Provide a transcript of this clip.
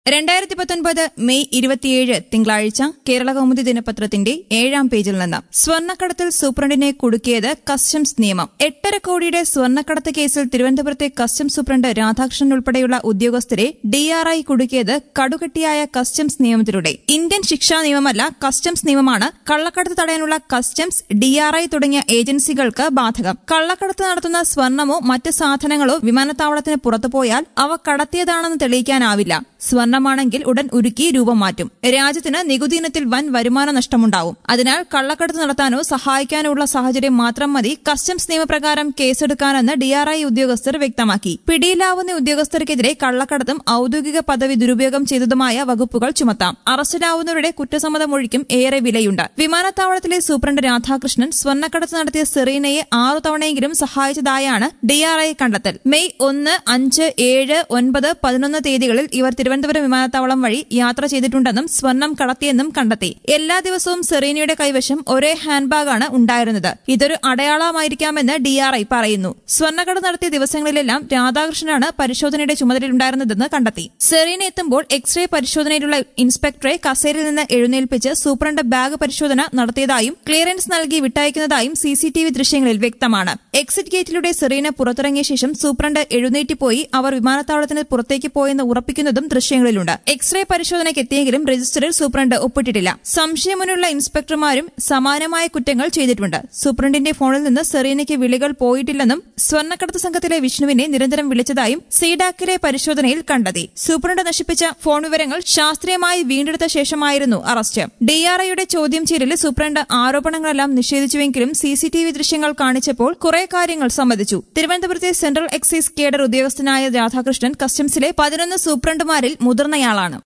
രണ്ടായിരത്തി പത്തൊൻപത് മെയ് ഇരുപത്തിയേഴ് തിങ്കളാഴ്ച കേരള കൗമുദി ദിനപത്രത്തിന്റെ ഏഴാം പേജിൽ നിന്ന് സ്വർണ്ണക്കടത്തിൽ സൂപ്രണ്ടിനെ കുടുക്കിയത് കസ്റ്റംസ് നിയമം എട്ടര കോടിയുടെ സ്വർണ്ണക്കടത്ത് കേസിൽ തിരുവനന്തപുരത്തെ കസ്റ്റംസ് സൂപ്രണ്ട് രാധാകൃഷ്ണൻ ഉൾപ്പെടെയുള്ള ഉദ്യോഗസ്ഥരെ ഡിആർഐ കുടുക്കിയത് കടുകട്ടിയായ കസ്റ്റംസ് നിയമത്തിലൂടെ ഇന്ത്യൻ ശിക്ഷാ നിയമമല്ല കസ്റ്റംസ് നിയമമാണ് കള്ളക്കടത്ത് തടയാനുള്ള കസ്റ്റംസ് ഡിആർഐ തുടങ്ങിയ ഏജൻസികൾക്ക് ബാധകം കള്ളക്കടത്ത് നടത്തുന്ന സ്വർണമോ മറ്റ് സാധനങ്ങളോ വിമാനത്താവളത്തിന് പുറത്തുപോയാൽ അവ കടത്തിയതാണെന്ന് തെളിയിക്കാനാവില്ല സ്വർണമാണെങ്കിൽ ഉടൻ ഉരുക്കി രൂപം മാറ്റും രാജ്യത്തിന് നികുതി ഇനത്തിൽ വൻ വരുമാന നഷ്ടമുണ്ടാവും അതിനാൽ കള്ളക്കടത്ത് നടത്താനോ സഹായിക്കാനോ ഉള്ള സാഹചര്യം മാത്രം മതി കസ്റ്റംസ് നിയമപ്രകാരം കേസെടുക്കാനെന്ന് ഡിആർഐ ഉദ്യോഗസ്ഥർ വ്യക്തമാക്കി പിടിയിലാവുന്ന ഉദ്യോഗസ്ഥർക്കെതിരെ കള്ളക്കടത്തും ഔദ്യോഗിക പദവി ദുരുപയോഗം ചെയ്തതുമായ വകുപ്പുകൾ ചുമത്താം അറസ്റ്റിലാവുന്നവരുടെ കുറ്റസമ്മതമൊഴിക്കും ഏറെ വിലയുണ്ട് വിമാനത്താവളത്തിലെ സൂപ്രണ്ട് രാധാകൃഷ്ണൻ സ്വർണ്ണക്കടത്ത് നടത്തിയ സെറീനയെ ആറു തവണയെങ്കിലും സഹായിച്ചതായാണ് ഡിആർഐ കണ്ടെത്തൽ മെയ് ഒന്ന് അഞ്ച് ഏഴ് ഒൻപത് പതിനൊന്ന് തീയതികളിൽ ഇവർ തിരുവനന്തപുരം വിമാനത്താവളം വഴി യാത്ര ചെയ്തിട്ടുണ്ടെന്നും സ്വർണം കടത്തിയെന്നും കണ്ടെത്തി എല്ലാ ദിവസവും സെറീനയുടെ കൈവശം ഒരേ ഹാൻഡ് ബാഗാണ് ഉണ്ടായിരുന്നത് ഇതൊരു അടയാളമായിരിക്കാമെന്ന് ഡിആർഐ പറയുന്നു സ്വർണ്ണക്കടത്ത് നടത്തിയ ദിവസങ്ങളിലെല്ലാം രാധാകൃഷ്ണനാണ് പരിശോധനയുടെ ചുമതലയുണ്ടായിരുന്നതെന്ന് കണ്ടെത്തി സെറീന എത്തുമ്പോൾ എക്സ്റേ പരിശോധനയിലുള്ള ഇൻസ്പെക്ടറെ കസേരയിൽ നിന്ന് എഴുന്നേൽപ്പിച്ച് സൂപ്രണ്ട് ബാഗ് പരിശോധന നടത്തിയതായും ക്ലിയറൻസ് നൽകി വിട്ടയക്കുന്നതായും സിസിടിവി ദൃശ്യങ്ങളിൽ വ്യക്തമാണ് എക്സിറ്റ് ഗേറ്റിലൂടെ സെറീന പുറത്തിറങ്ങിയ ശേഷം സൂപ്രണ്ട് എഴുന്നേറ്റിപ്പോയി അവർ വിമാനത്താവളത്തിന് പുറത്തേക്ക് പോയെന്ന് ഉറപ്പിക്കുന്നതും ദൃശ്യങ്ങളിലുണ്ട് എക്സ്റേ പരിശോധനയ്ക്ക് എത്തിയെങ്കിലും രജിസ്റ്ററിൽ സൂപ്രണ്ട് ഒപ്പിട്ടിട്ടില്ല സംശയമുനുള്ള ഇൻസ്പെക്ടർമാരും സമാനമായ കുറ്റങ്ങൾ ചെയ്തിട്ടുണ്ട് സൂപ്രണ്ടിന്റെ ഫോണിൽ നിന്ന് സെറീനയ്ക്ക് വിളികൾ പോയിട്ടില്ലെന്നും സ്വർണ്ണക്കടത്ത് സംഘത്തിലെ വിഷ്ണുവിനെ നിരന്തരം വിളിച്ചതായും സീഡാക്കിലെ പരിശോധനയിൽ കണ്ടെത്തി സൂപ്രണ്ട് നശിപ്പിച്ച ഫോൺ വിവരങ്ങൾ ശാസ്ത്രീയമായി വീണ്ടെടുത്ത ശേഷമായിരുന്നു അറസ്റ്റ് ഡിആർഐയുടെ ചോദ്യം ചെയ്യലിൽ സൂപ്രണ്ട് ആരോപണങ്ങളെല്ലാം നിഷേധിച്ചുവെങ്കിലും സിസിടിവി ദൃശ്യങ്ങൾ കാണിച്ചപ്പോൾ കുറെ കാര്യങ്ങൾ സമ്മതിച്ചു തിരുവനന്തപുരത്തെ സെൻട്രൽ എക്സൈസ് കേഡർ ഉദ്യോഗസ്ഥനായ രാധാകൃഷ്ണൻ കസ്റ്റംസിലെ പതിനൊന്ന് സൂപ്രണ്ടുമാരിൽ മുതിർന്നയാളാണ്